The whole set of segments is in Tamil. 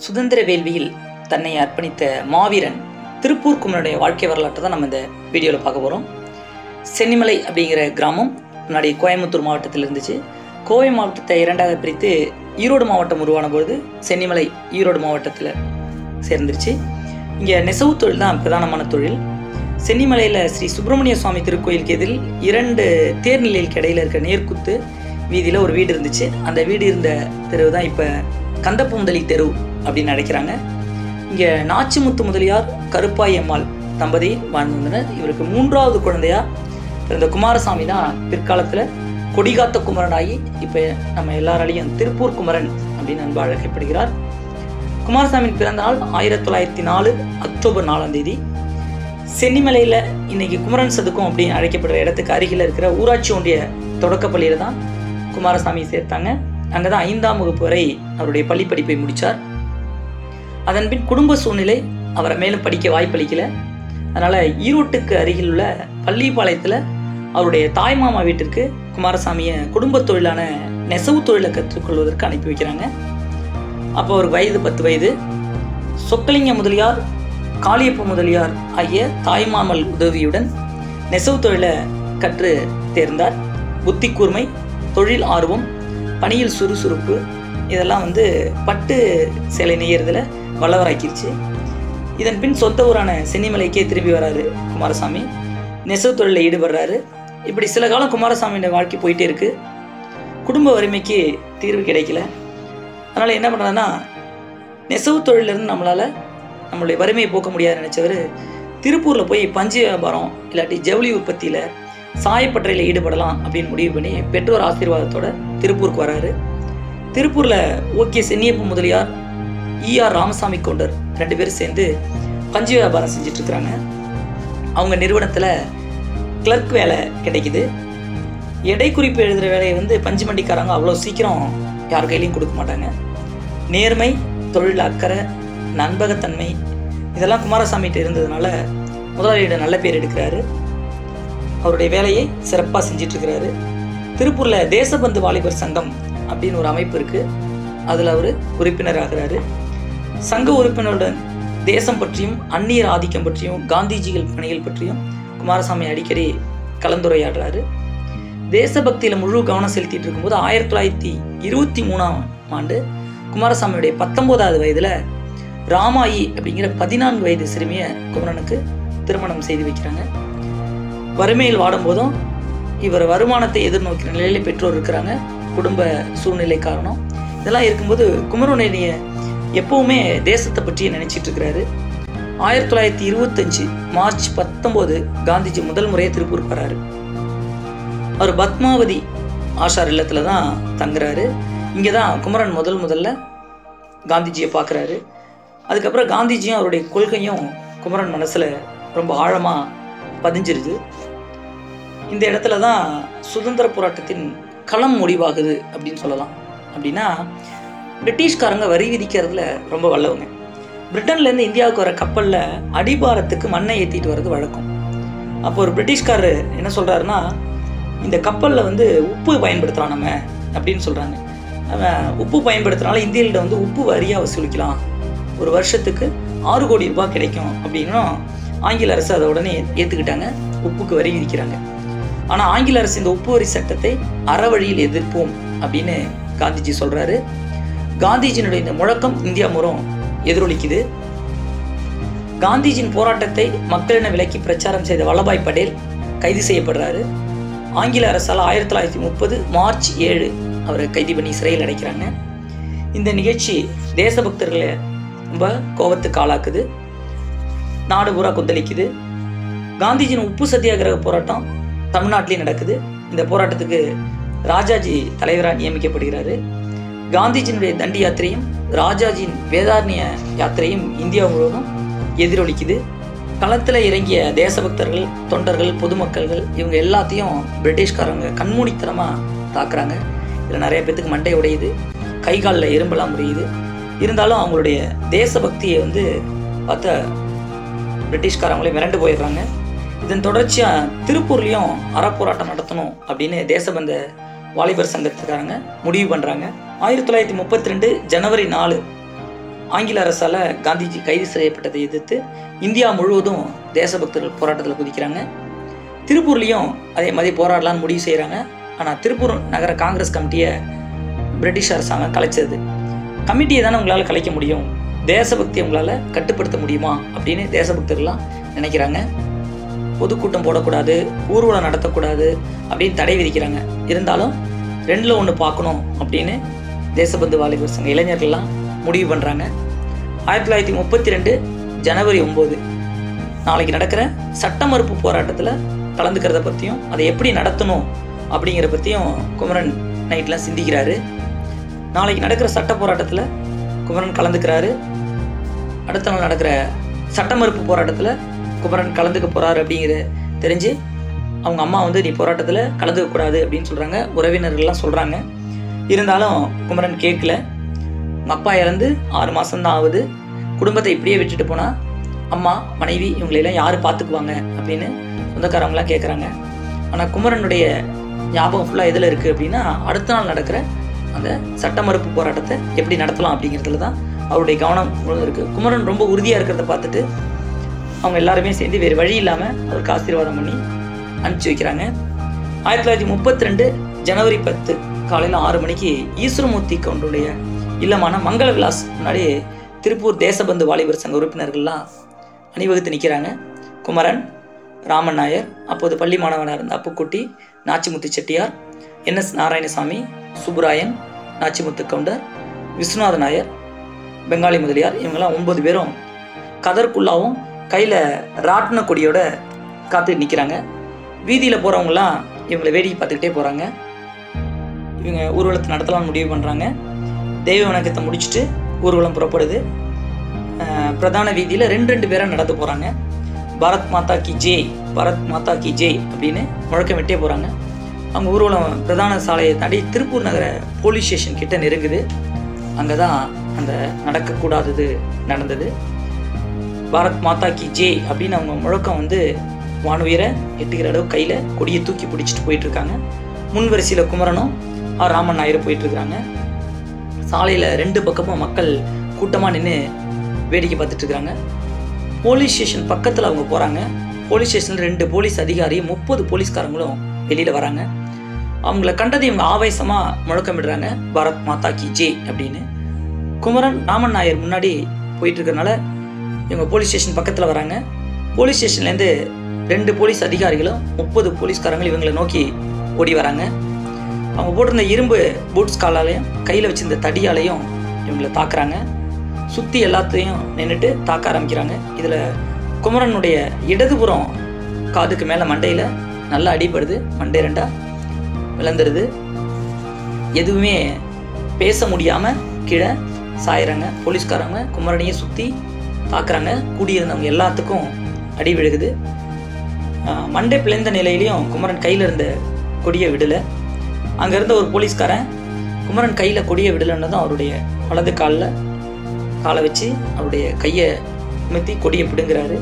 சுதந்திர வேள்வியில் தன்னை அர்ப்பணித்த மாவீரன் திருப்பூர் குமரனுடைய வாழ்க்கை வரலாற்றை தான் நம்ம இந்த வீடியோவில் பார்க்க போகிறோம் சென்னிமலை அப்படிங்கிற கிராமம் முன்னாடி கோயம்புத்தூர் மாவட்டத்தில் இருந்துச்சு கோவை மாவட்டத்தை இரண்டாக பிரித்து ஈரோடு மாவட்டம் உருவான பொழுது சென்னிமலை ஈரோடு மாவட்டத்தில் சேர்ந்துருச்சு இங்கே நெசவு தொழில் தான் பிரதானமான தொழில் சென்னிமலையில் ஸ்ரீ சுப்பிரமணிய சுவாமி திருக்கோயிலுக்கு எதிரில் இரண்டு தேர்நிலைக்கு இடையில இருக்க நேர்குத்து வீதியில் ஒரு வீடு இருந்துச்சு அந்த வீடு இருந்த தெருவு தான் இப்போ கந்தப்பூந்தலி தெரு அப்படின்னு அழைக்கிறாங்க இங்கே நாச்சிமுத்து முதலியார் கருப்பாய் அம்மாள் தம்பதி வாழ்ந்து வந்தனர் இவருக்கு மூன்றாவது குழந்தையா பிறந்த குமாரசாமி தான் பிற்காலத்தில் கொடிகாத்த குமரனாகி இப்போ நம்ம எல்லாராலையும் திருப்பூர் குமரன் அப்படின்னு அன்பு அழைக்கப்படுகிறார் குமாரசாமியின் பிறந்த நாள் ஆயிரத்தி தொள்ளாயிரத்தி நாலு அக்டோபர் நாலாம் தேதி சென்னிமலையில் இன்னைக்கு குமரன் சதுக்கம் அப்படின்னு அழைக்கப்படுற இடத்துக்கு அருகில் இருக்கிற ஊராட்சி ஒன்றிய தொடக்கப்பள்ளியில் தான் குமாரசாமி சேர்த்தாங்க அங்கே தான் ஐந்தாம் வகுப்பு வரை அவருடைய பள்ளி படிப்பை முடித்தார் அதன் பின் குடும்ப சூழ்நிலை அவரை மேலும் படிக்க வாய்ப்பளிக்கல அதனால் ஈரோட்டுக்கு அருகில் உள்ள பள்ளிப்பாளையத்தில் அவருடைய தாய்மாமா வீட்டிற்கு குமாரசாமியை குடும்ப தொழிலான நெசவு தொழிலை கற்றுக்கொள்வதற்கு அனுப்பி வைக்கிறாங்க அப்போ அவருக்கு வயது பத்து வயது சொக்கலிங்க முதலியார் காளியப்ப முதலியார் ஆகிய தாய்மாமல் உதவியுடன் நெசவு தொழிலை கற்று தேர்ந்தார் புத்தி கூர்மை தொழில் ஆர்வம் பணியில் சுறுசுறுப்பு இதெல்லாம் வந்து பட்டு சேலை நெய்யறதுல வல்லவராக்கிருச்சு இதன் பின் சொந்த ஊரான சென்னிமலைக்கே திரும்பி வராரு குமாரசாமி நெசவு தொழிலில் ஈடுபடுறாரு இப்படி சில காலம் குமாரசாமியோட வாழ்க்கை போயிட்டே இருக்கு குடும்ப வறுமைக்கு தீர்வு கிடைக்கல அதனால் என்ன பண்ணுறாருன்னா நெசவு தொழிலிருந்து நம்மளால் நம்மளுடைய வறுமையை போக்க முடியாது நினச்சவர் திருப்பூரில் போய் பஞ்சு வியாபாரம் இல்லாட்டி ஜவுளி உற்பத்தியில் சாயப்பட்டறையில் ஈடுபடலாம் அப்படின்னு முடிவு பண்ணி பெற்றோர் ஆசீர்வாதத்தோட திருப்பூருக்கு வராரு திருப்பூரில் ஓகே சென்னியப்ப முதலியார் ஈஆர் ராமசாமி கவுண்டர் ரெண்டு பேரும் சேர்ந்து பஞ்சு வியாபாரம் செஞ்சுட்டு இருக்கிறாங்க அவங்க நிறுவனத்தில் கிளர்க் வேலை கிடைக்குது எடை குறிப்பு எழுதுகிற வேலையை வந்து பஞ்சு மண்டிக்காரங்க அவ்வளோ சீக்கிரம் யார் கையிலையும் கொடுக்க மாட்டாங்க நேர்மை தொழில் அக்கறை நண்பகத்தன்மை இதெல்லாம் குமாரசாமிகிட்ட இருந்ததுனால முதலாளியிடம் நல்ல பேர் எடுக்கிறாரு அவருடைய வேலையை சிறப்பாக செஞ்சிட்டு இருக்கிறாரு திருப்பூரில் தேசபந்து வாலிபர் சங்கம் அப்படின்னு ஒரு அமைப்பு இருக்குது அதில் அவர் உறுப்பினர் ஆகிறாரு சங்க உறுப்பினருடன் தேசம் பற்றியும் அந்நியர் ஆதிக்கம் பற்றியும் காந்திஜிகள் பணிகள் பற்றியும் குமாரசாமி அடிக்கடி கலந்துரையாடுறாரு தேசபக்தியில் முழு கவனம் செலுத்திட்டு இருக்கும்போது ஆயிரத்தி தொள்ளாயிரத்தி இருபத்தி மூணாம் ஆண்டு குமாரசாமியுடைய பத்தொம்போதாவது வயதில் ராமாயி அப்படிங்கிற பதினான்கு வயது சிறுமியை குமரனுக்கு திருமணம் செய்து வைக்கிறாங்க வறுமையில் வாடும்போதும் இவர் வருமானத்தை எதிர்நோக்கிற நிலையில பெற்றோர் இருக்கிறாங்க குடும்ப சூழ்நிலை காரணம் இதெல்லாம் இருக்கும்போது குமரனுடைய எப்பவுமே தேசத்தை பற்றியே நினைச்சிட்டு இருக்கிறாரு ஆயிரத்தி தொள்ளாயிரத்தி இருபத்தஞ்சு மார்ச் பத்தொம்போது காந்திஜி முதல் முறையாக திருப்பூருக்கு வராரு அவர் பத்மாவதி ஆஷார் இல்லத்தில் தான் தங்குறாரு இங்கே தான் குமரன் முதல் முதல்ல காந்திஜியை பார்க்குறாரு அதுக்கப்புறம் காந்திஜியும் அவருடைய கொள்கையும் குமரன் மனசில் ரொம்ப ஆழமாக பதிஞ்சிருது இந்த இடத்துல தான் சுதந்திர போராட்டத்தின் களம் முடிவாகுது அப்படின்னு சொல்லலாம் அப்படின்னா பிரிட்டிஷ்காரங்க வரி விதிக்கிறதுல ரொம்ப வல்லவங்க பிரிட்டன்லேருந்து இந்தியாவுக்கு வர கப்பலில் அடிபாரத்துக்கு மண்ணை ஏற்றிட்டு வர்றது வழக்கம் அப்போ ஒரு பிரிட்டிஷ்காரர் என்ன சொல்கிறாருன்னா இந்த கப்பலில் வந்து உப்பு பயன்படுத்துகிறான் நம்ம அப்படின்னு சொல்கிறாங்க அவன் உப்பு பயன்படுத்துறனால இந்தியர்கிட்ட வந்து உப்பு வரியாக வசூலிக்கலாம் ஒரு வருஷத்துக்கு ஆறு கோடி ரூபாய் கிடைக்கும் அப்படின்னும் ஆங்கில அரசு அதை உடனே ஏற்றுக்கிட்டாங்க உப்புக்கு வரி விதிக்கிறாங்க ஆனால் ஆங்கில அரசு இந்த உப்பு வரி சட்டத்தை அறவழியில் எதிர்ப்போம் அப்படின்னு காந்திஜி சொல்கிறாரு காந்திஜியினுடைய இந்த முழக்கம் இந்தியா முறம் எதிரொலிக்குது காந்திஜியின் போராட்டத்தை மக்களிடம் விலக்கி பிரச்சாரம் செய்த வல்லபாய் படேல் கைது செய்யப்படுறாரு ஆங்கில அரசால் ஆயிரத்தி தொள்ளாயிரத்தி முப்பது மார்ச் ஏழு அவரை கைது பண்ணி சிறையில் அடைக்கிறாங்க இந்த நிகழ்ச்சி தேசபக்தர்களை ரொம்ப கோபத்துக்கு ஆளாக்குது நாடு பூரா கொந்தளிக்குது காந்திஜியின் உப்பு சத்தியாகிரக போராட்டம் தமிழ்நாட்டிலையும் நடக்குது இந்த போராட்டத்துக்கு ராஜாஜி தலைவராக நியமிக்கப்படுகிறாரு காந்திஜியினுடைய தண்டி யாத்திரையும் ராஜாஜியின் வேதாரண்ய யாத்திரையும் இந்தியா முழுவதும் எதிரொலிக்குது களத்தில் இறங்கிய தேசபக்தர்கள் தொண்டர்கள் பொதுமக்கள்கள் இவங்க எல்லாத்தையும் பிரிட்டிஷ்காரங்க கண்மூடித்தனமாக தாக்குறாங்க இதில் நிறைய பேத்துக்கு மண்டை உடையுது கை காலில் எறும்பெல்லாம் முறியுது இருந்தாலும் அவங்களுடைய தேசபக்தியை வந்து பார்த்த பிரிட்டிஷ்காரங்களே மிரண்டு போயிடுறாங்க இதன் தொடர்ச்சியாக திருப்பூர்லேயும் அறப்போராட்டம் நடத்தணும் அப்படின்னு தேசபந்த வாலிபர் சங்கத்துக்காரங்க முடிவு பண்ணுறாங்க ஆயிரத்தி தொள்ளாயிரத்தி முப்பத்தி ரெண்டு ஜனவரி நாலு ஆங்கில அரசால் காந்திஜி கைது செய்யப்பட்டதை எதிர்த்து இந்தியா முழுவதும் தேசபக்தர்கள் போராட்டத்தில் குதிக்கிறாங்க திருப்பூர்லேயும் அதே மாதிரி போராடலாம்னு முடிவு செய்கிறாங்க ஆனால் திருப்பூர் நகர காங்கிரஸ் கமிட்டியை பிரிட்டிஷ் அரசாங்கம் கலைச்சது கமிட்டியை தானே உங்களால் கலைக்க முடியும் தேசபக்தியை உங்களால் கட்டுப்படுத்த முடியுமா அப்படின்னு தேசபக்தர்கள்லாம் நினைக்கிறாங்க பொதுக்கூட்டம் போடக்கூடாது ஊர்வலம் நடத்தக்கூடாது அப்படின்னு தடை விதிக்கிறாங்க இருந்தாலும் ரெண்டில் ஒன்று பார்க்கணும் அப்படின்னு தேசபந்து வாலிபர் சங்க இளைஞர்கள்லாம் முடிவு பண்ணுறாங்க ஆயிரத்தி தொள்ளாயிரத்தி முப்பத்தி ரெண்டு ஜனவரி ஒம்பது நாளைக்கு நடக்கிற சட்ட மறுப்பு போராட்டத்தில் கலந்துக்கிறத பற்றியும் அதை எப்படி நடத்தணும் அப்படிங்கிற பற்றியும் குமரன் நைட்லாம் சிந்திக்கிறாரு நாளைக்கு நடக்கிற சட்ட போராட்டத்தில் குமரன் கலந்துக்கிறாரு அடுத்த நாள் நடக்கிற சட்ட மறுப்பு போராட்டத்தில் குமரன் கலந்துக்க போகிறாரு அப்படிங்கிற தெரிஞ்சு அவங்க அம்மா வந்து நீ போராட்டத்தில் கலந்துக்க கூடாது அப்படின்னு சொல்கிறாங்க உறவினர்கள்லாம் சொல்கிறாங்க இருந்தாலும் குமரன் கேட்கல உங்கள் அப்பா இறந்து ஆறு மாதம்தான் ஆகுது குடும்பத்தை இப்படியே விட்டுட்டு போனால் அம்மா மனைவி இவங்களையெல்லாம் யார் பார்த்துக்குவாங்க அப்படின்னு சொந்தக்காரவங்களாம் கேட்குறாங்க ஆனால் குமரனுடைய ஞாபகம் ஃபுல்லாக எதில் இருக்குது அப்படின்னா அடுத்த நாள் நடக்கிற அந்த சட்ட மறுப்பு போராட்டத்தை எப்படி நடத்தலாம் அப்படிங்கிறதுல தான் அவருடைய கவனம் முழுவதும் இருக்குது குமரன் ரொம்ப உறுதியாக இருக்கிறத பார்த்துட்டு அவங்க எல்லாருமே சேர்ந்து வேறு வழி இல்லாமல் அவருக்கு ஆசீர்வாதம் பண்ணி அனுப்பிச்சி வைக்கிறாங்க ஆயிரத்தி தொள்ளாயிரத்தி முப்பத்தி ரெண்டு ஜனவரி பத்து காலையில் ஆறு மணிக்கு ஈஸ்வரமூர்த்தி கவுண்டருடைய இல்லமான மங்கள விலாஸ் முன்னாடி திருப்பூர் தேசபந்து வாலிபர் சங்க உறுப்பினர்கள்லாம் அணிவகுத்து நிற்கிறாங்க குமரன் ராமன் நாயர் அப்போது பள்ளி மாணவனாக இருந்த அப்புக்குட்டி நாச்சிமுத்து செட்டியார் என் எஸ் நாராயணசாமி சுப்புராயன் நாச்சிமுத்து கவுண்டர் விஸ்வநாத நாயர் பெங்காலி முதலியார் இவங்கெல்லாம் ஒன்பது பேரும் கதற்குள்ளாவும் கையில் ராட்டின கொடியோட காத்து நிற்கிறாங்க வீதியில் போகிறவங்களாம் இவங்களை வேடிக்கை பார்த்துக்கிட்டே போகிறாங்க இவங்க ஊர்வலத்தை நடத்தலாம்னு முடிவு பண்ணுறாங்க தெய்வ வணக்கத்தை முடிச்சுட்டு ஊர்வலம் புறப்படுது அஹ் பிரதான வீதியில் ரெண்டு ரெண்டு பேராக நடந்து போகிறாங்க பாரத் மாதா கி ஜெய் பாரத் மாதா கி ஜெய் அப்படின்னு முழக்கமிட்டே போகிறாங்க அவங்க ஊர்வலம் பிரதான சாலையை தாண்டி திருப்பூர் நகர போலீஸ் ஸ்டேஷன் கிட்ட நெருங்குது அங்கே தான் அந்த நடக்கக்கூடாதது நடந்தது பாரத் மாதா கி ஜெய் அப்படின்னு அவங்க முழக்கம் வந்து வானுயர எட்டுகிற அளவு கையில் கொடியை தூக்கி பிடிச்சிட்டு போயிட்டு இருக்காங்க முன் வரிசையில் குமரனும் ஆர் ராமன் நாயரும் போயிட்டு இருக்காங்க சாலையில் ரெண்டு பக்கமும் மக்கள் கூட்டமாக நின்று வேடிக்கை பார்த்துட்டு இருக்காங்க போலீஸ் ஸ்டேஷன் பக்கத்தில் அவங்க போகிறாங்க போலீஸ் ஸ்டேஷனில் ரெண்டு போலீஸ் அதிகாரியும் முப்பது போலீஸ்காரங்களும் வெளியில் வராங்க அவங்கள கண்டது இவங்க ஆவேசமாக முழக்கமிடுறாங்க பாரத் மாதா கி ஜே அப்படின்னு குமரன் ராமன் நாயர் முன்னாடி போயிட்டு இருக்கறனால இவங்க போலீஸ் ஸ்டேஷன் பக்கத்தில் வராங்க போலீஸ் ஸ்டேஷன்லேருந்து ரெண்டு போலீஸ் அதிகாரிகளும் முப்பது போலீஸ்காரங்களும் இவங்களை நோக்கி ஓடி வராங்க அவங்க போட்டிருந்த இரும்பு பூட்ஸ் காலாலையும் கையில் வச்சிருந்த தடியாலையும் இவங்களை தாக்குறாங்க சுற்றி எல்லாத்தையும் நின்றுட்டு தாக்க ஆரம்பிக்கிறாங்க இதில் குமரனுடைய இடதுபுறம் காதுக்கு மேலே மண்டையில் நல்லா அடிபடுது மண்டை ரெண்டா விளந்துருது எதுவுமே பேச முடியாமல் கீழே சாயிறாங்க போலீஸ்காரங்க குமரனையும் சுற்றி தாக்குறாங்க கூடியிருந்தவங்க எல்லாத்துக்கும் அடி விழுகுது ஆஹ் மண்டை பிளந்த நிலையிலையும் குமரன் கையில் இருந்த கொடியை விடலை அங்கே இருந்த ஒரு போலீஸ்காரன் குமரன் கையில் கொடியை விடலைன்னு தான் அவருடைய வலது காலில் காலை வச்சு அவருடைய கையை அமுத்தி கொடியை பிடுங்குறாரு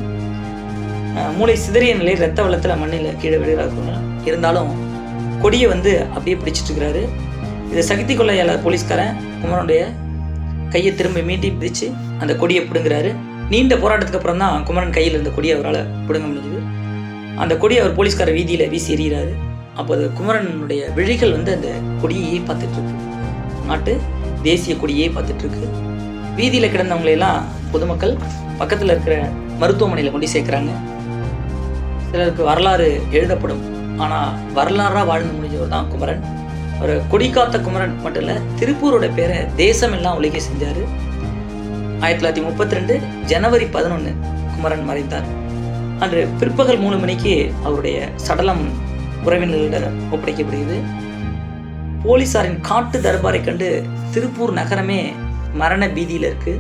ஆஹ் மூளை சிதறிய நிலையில் ரத்த வெள்ளத்தில் மண்ணில் கீழே விழுகிறாரு இருந்தாலும் கொடியை வந்து அப்படியே பிடிச்சிட்டு இருக்கிறாரு இதை சக்தி கொள்ளையாளர் போலீஸ்காரன் குமரனுடைய கையை திரும்ப மீட்டி பிடிச்சு அந்த கொடியை பிடுங்குறாரு நீண்ட போராட்டத்துக்கு அப்புறம் தான் குமரன் கையில் இருந்த கொடியை அவரால் பிடுங்க முடிஞ்சுது அந்த கொடியை அவர் போலீஸ்கார வீதியில் வீசி எறிகிறாரு அப்போ அது குமரனுடைய விழிகள் வந்து அந்த கொடியையே பார்த்துட்டு இருக்கு நாட்டு தேசிய கொடியே பார்த்துட்டு இருக்கு வீதியில் கிடந்தவங்களையெல்லாம் பொதுமக்கள் பக்கத்தில் இருக்கிற மருத்துவமனையில் கொண்டு சேர்க்குறாங்க சிலருக்கு வரலாறு எழுதப்படும் ஆனால் வரலாறாக வாழ்ந்து முடிஞ்சவர் தான் குமரன் ஒரு கொடிக்காத்த குமரன் மட்டும் இல்லை திருப்பூரோட பேரை தேசமெல்லாம் ஒழிக்க செஞ்சார் ஆயிரத்தி தொள்ளாயிரத்தி முப்பத்தி ரெண்டு ஜனவரி பதினொன்று குமரன் மறைந்தார் அன்று பிற்பகல் மூணு மணிக்கு அவருடைய சடலம் உறவினர்களிடம் ஒப்படைக்கப்படுகிறது போலீசாரின் காட்டு தர்பாரை கண்டு திருப்பூர் நகரமே மரண பீதியில் இருக்கு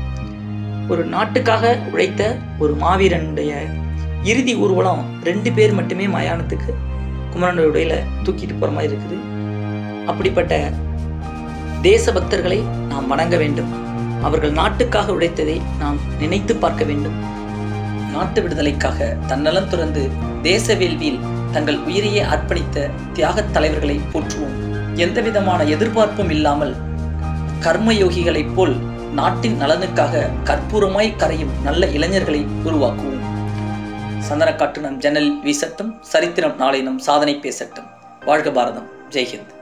ஒரு நாட்டுக்காக உழைத்த ஒரு மாவீரனுடைய இறுதி ஊர்வலம் ரெண்டு பேர் மட்டுமே மயானத்துக்கு குமரனுடைய உடையில தூக்கிட்டு போற மாதிரி இருக்குது அப்படிப்பட்ட தேசபக்தர்களை நாம் வணங்க வேண்டும் அவர்கள் நாட்டுக்காக உழைத்ததை நாம் நினைத்து பார்க்க வேண்டும் நாட்டு விடுதலைக்காக தன்னலம் துறந்து தேச வேள்வியில் தங்கள் உயிரையே அர்ப்பணித்த தியாகத் தலைவர்களை போற்றுவோம் எந்தவிதமான எதிர்பார்ப்பும் இல்லாமல் கர்மயோகிகளைப் போல் நாட்டின் நலனுக்காக கற்பூரமாய் கரையும் நல்ல இளைஞர்களை உருவாக்குவோம் சந்தனக்காட்டு நம் ஜன்னல் வீசட்டும் சரித்திரம் நாளை நம் சாதனை பேசட்டும் வாழ்க பாரதம் ஜெய்ஹிந்த்